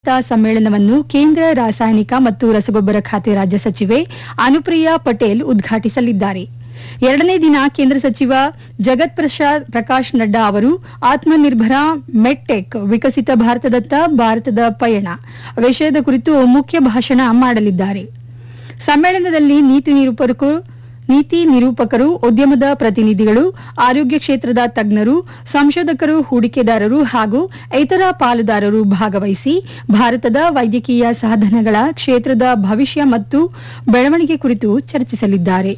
ತಾ ಸಮ್ಮೇಳನವನ್ನು ಕೇಂದ್ರ ರಾಸಾಯನಿಕ ಮತ್ತು ರಸಗೊಬ್ಬರ ಖಾತೆ ರಾಜ್ಯ ಸಚಿವೆ ಅನುಪ್ರಿಯಾ ಪಟೇಲ್ ಉದ್ಘಾಟಿಸಲಿದ್ದಾರೆ ಎರಡನೇ ದಿನ ಕೇಂದ್ರ ಸಚಿವ ಜಗತ್ ಪ್ರಸಾದ್ ಪ್ರಕಾಶ್ ನಡ್ಡಾ ಅವರು ಆತ್ಮನಿರ್ಭರ ಮೆಡ್ಟೆಕ್ ವಿಕಸಿತ ಭಾರತದತ್ತ ಭಾರತದ ಪಯಣ ವಿಷಯದ ಕುರಿತು ಮುಖ್ಯ ಭಾಷಣ ಮಾಡಲಿದ್ದಾರೆ ಸಮ್ಮೇಳನದಲ್ಲಿ ನೀತಿ ನಿರೂಪಕರು ನೀತಿ ನಿರೂಪಕರು ಉದ್ಯಮದ ಪ್ರತಿನಿಧಿಗಳು ಆರೋಗ್ಯ ಕ್ಷೇತ್ರದ ತಜ್ಞರು ಸಂಶೋಧಕರು ಹೂಡಿಕೆದಾರರು ಹಾಗೂ ಇತರ ಪಾಲುದಾರರು ಭಾಗವಹಿಸಿ ಭಾರತದ ವೈದ್ಯಕೀಯ ಸಾಧನಗಳ ಕ್ಷೇತ್ರದ ಭವಿಷ್ಯ ಮತ್ತು ಬೆಳವಣಿಗೆ ಕುರಿತು ಚರ್ಚಿಸಲಿದ್ದಾರೆ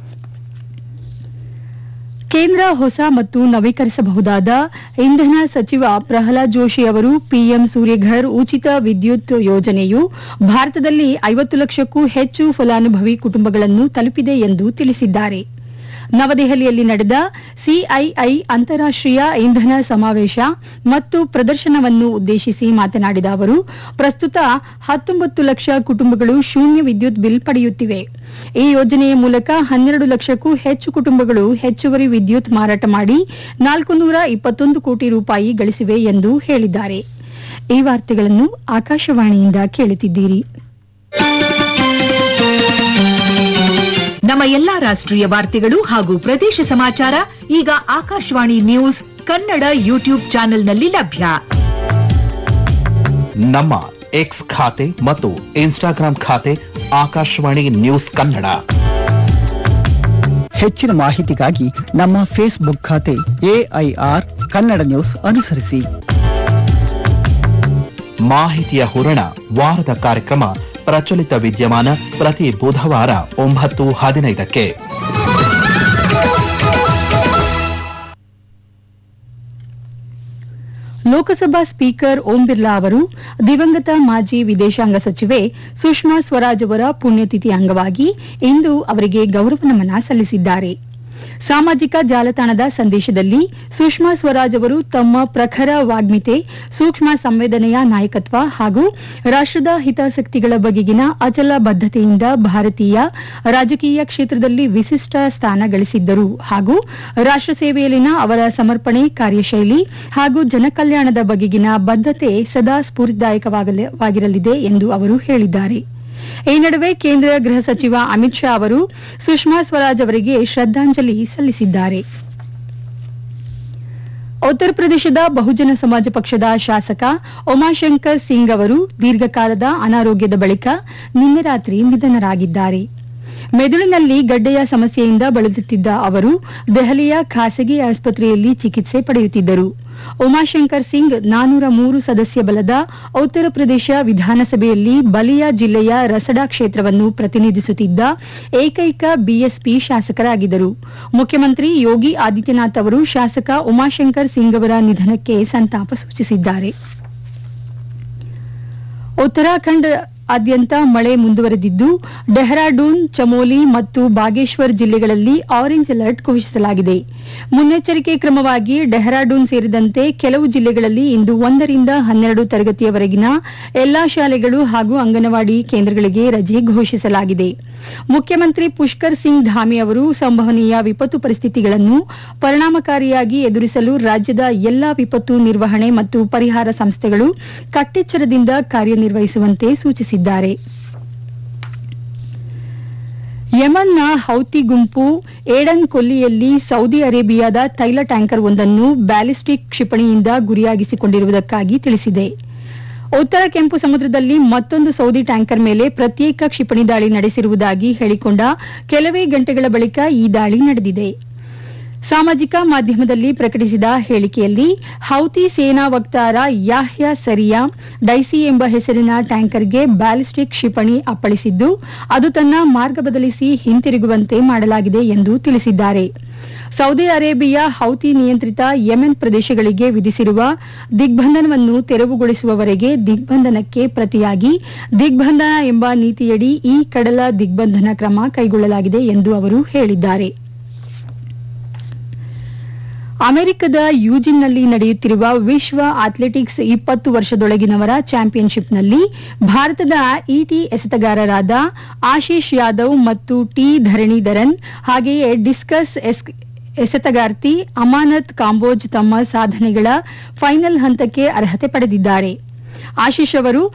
ಕೇಂದ್ರ ಹೊಸ ಮತ್ತು ನವೀಕರಿಸಬಹುದಾದ ಇಂಧನ ಸಚಿವ ಪ್ರಹ್ಲಾದ್ ಜೋಶಿ ಅವರು ಪಿಎಂ ಸೂರ್ಯಘರ್ ಉಚಿತ ವಿದ್ಯುತ್ ಯೋಜನೆಯು ಭಾರತದಲ್ಲಿ ಐವತ್ತು ಲಕ್ಷಕ್ಕೂ ಹೆಚ್ಚು ಫಲಾನುಭವಿ ಕುಟುಂಬಗಳನ್ನು ತಲುಪಿದೆ ಎಂದು ತಿಳಿಸಿದ್ದಾರೆ ನವದೆಹಲಿಯಲ್ಲಿ ನಡೆದ ಸಿಐಐ ಅಂತಾರಾಷ್ಟೀಯ ಇಂಧನ ಸಮಾವೇಶ ಮತ್ತು ಪ್ರದರ್ಶನವನ್ನು ಉದ್ದೇಶಿಸಿ ಮಾತನಾಡಿದ ಅವರು ಪ್ರಸ್ತುತ ಹತ್ತೊಂಬತ್ತು ಲಕ್ಷ ಕುಟುಂಬಗಳು ಶೂನ್ಯ ವಿದ್ಯುತ್ ಬಿಲ್ ಪಡೆಯುತ್ತಿವೆ ಈ ಯೋಜನೆಯ ಮೂಲಕ ಹನ್ನೆರಡು ಲಕ್ಷಕ್ಕೂ ಹೆಚ್ಚು ಕುಟುಂಬಗಳು ಹೆಚ್ಚುವರಿ ವಿದ್ಯುತ್ ಮಾರಾಟ ಮಾಡಿ ನಾಲ್ಕು ನೂರ ಇಪ್ಪತ್ತೊಂದು ಕೋಟಿ ರೂಪಾಯಿ ಗಳಿಸಿವೆ ಎಂದು ಹೇಳಿದ್ದಾರೆ ಈ ವಾರ್ತೆಗಳನ್ನು ಆಕಾಶವಾಣಿಯಿಂದ ಕೇಳುತ್ತಿದ್ದೀರಿ ನಮ್ಮ ಎಲ್ಲಾ ರಾಷ್ಟ್ರೀಯ ವಾರ್ತೆಗಳು ಹಾಗೂ ಪ್ರದೇಶ ಸಮಾಚಾರ ಈಗ ಆಕಾಶವಾಣಿ ನ್ಯೂಸ್ ಕನ್ನಡ ಯೂಟ್ಯೂಬ್ ಚಾನೆಲ್ನಲ್ಲಿ ಲಭ್ಯ ನಮ್ಮ ಎಕ್ಸ್ ಖಾತೆ ಮತ್ತು ಇನ್ಸ್ಟಾಗ್ರಾಂ ಖಾತೆ ಆಕಾಶವಾಣಿ ನ್ಯೂಸ್ ಕನ್ನಡ ಹೆಚ್ಚಿನ ಮಾಹಿತಿಗಾಗಿ ನಮ್ಮ ಫೇಸ್ಬುಕ್ ಖಾತೆ ಎಐಆರ್ ಕನ್ನಡ ನ್ಯೂಸ್ ಅನುಸರಿಸಿ ಮಾಹಿತಿಯ ಹೂರಣ ವಾರದ ಕಾರ್ಯಕ್ರಮ ಪ್ರಚಲಿತ ವಿದ್ಯಮಾನ ಪ್ರತಿ ಬುಧವಾರ ಒಂಬತ್ತು ಹದಿನೈದಕ್ಕೆ ಲೋಕಸಭಾ ಸ್ಪೀಕರ್ ಓಂ ಬಿರ್ಲಾ ಅವರು ದಿವಂಗತ ಮಾಜಿ ವಿದೇಶಾಂಗ ಸಚಿವೆ ಸುಷ್ಮಾ ಸ್ವರಾಜ್ ಅವರ ಪುಣ್ಯತಿಥಿ ಅಂಗವಾಗಿ ಇಂದು ಅವರಿಗೆ ಗೌರವ ನಮನ ಸಲ್ಲಿಸಿದ್ದಾರೆ ಸಾಮಾಜಿಕ ಜಾಲತಾಣದ ಸಂದೇಶದಲ್ಲಿ ಸುಷ್ಮಾ ಸ್ವರಾಜ್ ಅವರು ತಮ್ಮ ಪ್ರಖರ ವಾಗ್ಮಿತೆ ಸೂಕ್ಷ್ಮ ಸಂವೇದನೆಯ ನಾಯಕತ್ವ ಹಾಗೂ ರಾಷ್ಟದ ಹಿತಾಸಕ್ತಿಗಳ ಬಗೆಗಿನ ಅಚಲ ಬದ್ಧತೆಯಿಂದ ಭಾರತೀಯ ರಾಜಕೀಯ ಕ್ಷೇತ್ರದಲ್ಲಿ ವಿಶಿಷ್ಟ ಸ್ಥಾನ ಗಳಿಸಿದ್ದರು ಹಾಗೂ ರಾಷ್ಟ್ರ ಸೇವೆಯಲ್ಲಿನ ಅವರ ಸಮರ್ಪಣೆ ಕಾರ್ಯಶೈಲಿ ಹಾಗೂ ಜನಕಲ್ಯಾಣದ ಬಗೆಗಿನ ಬದ್ಧತೆ ಸದಾ ಸ್ಫೂರ್ತಿದಾಯಕವಾಗಿರಲಿದೆ ಎಂದು ಅವರು ಹೇಳಿದ್ದಾರೆ ಈ ನಡುವೆ ಕೇಂದ್ರ ಗೃಹ ಸಚಿವ ಅಮಿತ್ ಶಾ ಅವರು ಸುಷ್ಮಾ ಸ್ವರಾಜ್ ಅವರಿಗೆ ಶ್ರದ್ದಾಂಜಲಿ ಸಲ್ಲಿಸಿದ್ದಾರೆ ಉತ್ತರ ಪ್ರದೇಶದ ಬಹುಜನ ಸಮಾಜ ಪಕ್ಷದ ಶಾಸಕ ಉಮಾಶಂಕರ್ ಸಿಂಗ್ ಅವರು ದೀರ್ಘಕಾಲದ ಅನಾರೋಗ್ಯದ ಬಳಿಕ ನಿನ್ನೆ ರಾತ್ರಿ ನಿಧನರಾಗಿದ್ದಾರೆ ಮೆದುಳಿನಲ್ಲಿ ಗಡ್ಡೆಯ ಸಮಸ್ಯೆಯಿಂದ ಬಳಲುತ್ತಿದ್ದ ಅವರು ದೆಹಲಿಯ ಖಾಸಗಿ ಆಸ್ಪತ್ರೆಯಲ್ಲಿ ಚಿಕಿತ್ಸೆ ಪಡೆಯುತ್ತಿದ್ದರು ಉಮಾಶಂಕರ್ ಸಿಂಗ್ ನಾನೂರ ಮೂರು ಸದಸ್ಯ ಬಲದ ಉತ್ತರ ಪ್ರದೇಶ ವಿಧಾನಸಭೆಯಲ್ಲಿ ಬಲಿಯಾ ಜಿಲ್ಲೆಯ ರಸಡಾ ಕ್ಷೇತ್ರವನ್ನು ಪ್ರತಿನಿಧಿಸುತ್ತಿದ್ದ ಏಕೈಕ ಬಿಎಸ್ಪಿ ಶಾಸಕರಾಗಿದ್ದರು ಮುಖ್ಯಮಂತ್ರಿ ಯೋಗಿ ಆದಿತ್ಯನಾಥ್ ಅವರು ಶಾಸಕ ಉಮಾಶಂಕರ್ ಸಿಂಗ್ ಅವರ ನಿಧನಕ್ಕೆ ಸಂತಾಪ ಸೂಚಿಸಿದ್ದಾರೆ ಉತ್ತರಾಖಂಡ್ ಆದ್ಯಂತ ಮಳೆ ಮುಂದುವರೆದಿದ್ದು ಡೆಹ್ರಾಡೂನ್ ಚಮೋಲಿ ಮತ್ತು ಬಾಗೇಶ್ವರ್ ಜಿಲ್ಲೆಗಳಲ್ಲಿ ಆರೆಂಜ್ ಅಲರ್ಟ್ ಘೋಷಿಸಲಾಗಿದೆ ಮುನ್ನೆಚ್ಚರಿಕೆ ಕ್ರಮವಾಗಿ ಡೆಹ್ರಾಡೂನ್ ಸೇರಿದಂತೆ ಕೆಲವು ಜಿಲ್ಲೆಗಳಲ್ಲಿ ಇಂದು ಒಂದರಿಂದ ಹನ್ನೆರಡು ತರಗತಿಯವರೆಗಿನ ಎಲ್ಲಾ ಶಾಲೆಗಳು ಹಾಗೂ ಅಂಗನವಾಡಿ ಕೇಂದ್ರಗಳಿಗೆ ರಜೆ ಘೋಷಿಸಲಾಗಿದೆ ಮುಖ್ಯಮಂತ್ರಿ ಪುಷ್ಕರ್ ಸಿಂಗ್ ಧಾಮಿ ಅವರು ಸಂಭವನೀಯ ವಿಪತ್ತು ಪರಿಸ್ಥಿತಿಗಳನ್ನು ಪರಿಣಾಮಕಾರಿಯಾಗಿ ಎದುರಿಸಲು ರಾಜ್ಯದ ಎಲ್ಲಾ ವಿಪತ್ತು ನಿರ್ವಹಣೆ ಮತ್ತು ಪರಿಹಾರ ಸಂಸ್ಥೆಗಳು ಕಟ್ಟೆಚ್ಚರದಿಂದ ಕಾರ್ಯನಿರ್ವಹಿಸುವಂತೆ ಸೂಚಿಸಿದ್ದಾರೆ ಯಮನ್ನ ಹೌತಿ ಗುಂಪು ಏಡನ್ ಕೊಲ್ಲಿಯಲ್ಲಿ ಸೌದಿ ಅರೇಬಿಯಾದ ತೈಲ ಟ್ಯಾಂಕರ್ ಒಂದನ್ನು ಬ್ಯಾಲಿಸ್ಟಿಕ್ ಕ್ಷಿಪಣಿಯಿಂದ ಗುರಿಯಾಗಿಸಿಕೊಂಡಿರುವುದಕ್ಕಾಗಿ ತಿಳಿಸಿದೆ ಉತ್ತರ ಕೆಂಪು ಸಮುದ್ರದಲ್ಲಿ ಮತ್ತೊಂದು ಸೌದಿ ಟ್ಯಾಂಕರ್ ಮೇಲೆ ಪ್ರತ್ಯೇಕ ಕ್ಷಿಪಣಿ ದಾಳಿ ನಡೆಸಿರುವುದಾಗಿ ಹೇಳಿಕೊಂಡ ಕೆಲವೇ ಗಂಟೆಗಳ ಬಳಿಕ ಈ ದಾಳಿ ನಡೆದಿದೆ ಸಾಮಾಜಿಕ ಮಾಧ್ಯಮದಲ್ಲಿ ಪ್ರಕಟಿಸಿದ ಹೇಳಿಕೆಯಲ್ಲಿ ಹೌತಿ ಸೇನಾ ವಕ್ತಾರ ಯಾಹ್ಯ ಸರಿಯಾ ಡೈಸಿ ಎಂಬ ಹೆಸರಿನ ಟ್ಯಾಂಕರ್ಗೆ ಬ್ಯಾಲಿಸ್ಟಿಕ್ ಕ್ಷಿಪಣಿ ಅಪ್ಪಳಿಸಿದ್ದು ಅದು ತನ್ನ ಮಾರ್ಗ ಬದಲಿಸಿ ಹಿಂತಿರುಗುವಂತೆ ಮಾಡಲಾಗಿದೆ ಎಂದು ತಿಳಿಸಿದ್ದಾರೆ ಸೌದಿ ಅರೇಬಿಯಾ ಹೌತಿ ನಿಯಂತ್ರಿತ ಯೆಮೆನ್ ಪ್ರದೇಶಗಳಿಗೆ ವಿಧಿಸಿರುವ ದಿಗ್ಬಂಧನವನ್ನು ತೆರವುಗೊಳಿಸುವವರೆಗೆ ದಿಗ್ಬಂಧನಕ್ಕೆ ಪ್ರತಿಯಾಗಿ ದಿಗ್ಬಂಧನ ಎಂಬ ನೀತಿಯಡಿ ಈ ಕಡಲ ದಿಗ್ಬಂಧನ ಕ್ರಮ ಕೈಗೊಳ್ಳಲಾಗಿದೆ ಎಂದು ಅವರು ಹೇಳಿದ್ದಾರೆ ಅಮೆರಿಕದ ಯೂಜಿನ್ನಲ್ಲಿ ನಡೆಯುತ್ತಿರುವ ವಿಶ್ವ ಅಥ್ಲೆಟಿಕ್ಸ್ ಇಪ್ಪತ್ತು ವರ್ಷದೊಳಗಿನವರ ಚಾಂಪಿಯನ್ಶಿಪ್ನಲ್ಲಿ ಭಾರತದ ಇಟಿ ಎಸೆತಗಾರರಾದ ಆಶೀಶ್ ಯಾದವ್ ಮತ್ತು ಟಿ ಧರಣೀಧರನ್ ಹಾಗೆಯೇ ಡಿಸ್ಕಸ್ ಎಸ್- ಎಸೆತಗಾರ್ತಿ ಅಮಾನತ್ ಕಾಂಬೋಜ್ ತಮ್ಮ ಸಾಧನೆಗಳ ಫೈನಲ್ ಹಂತಕ್ಕೆ ಅರ್ಹತೆ ಪಡೆದಿದ್ದಾರೆ ಆಶೀಶ್ ಅವರು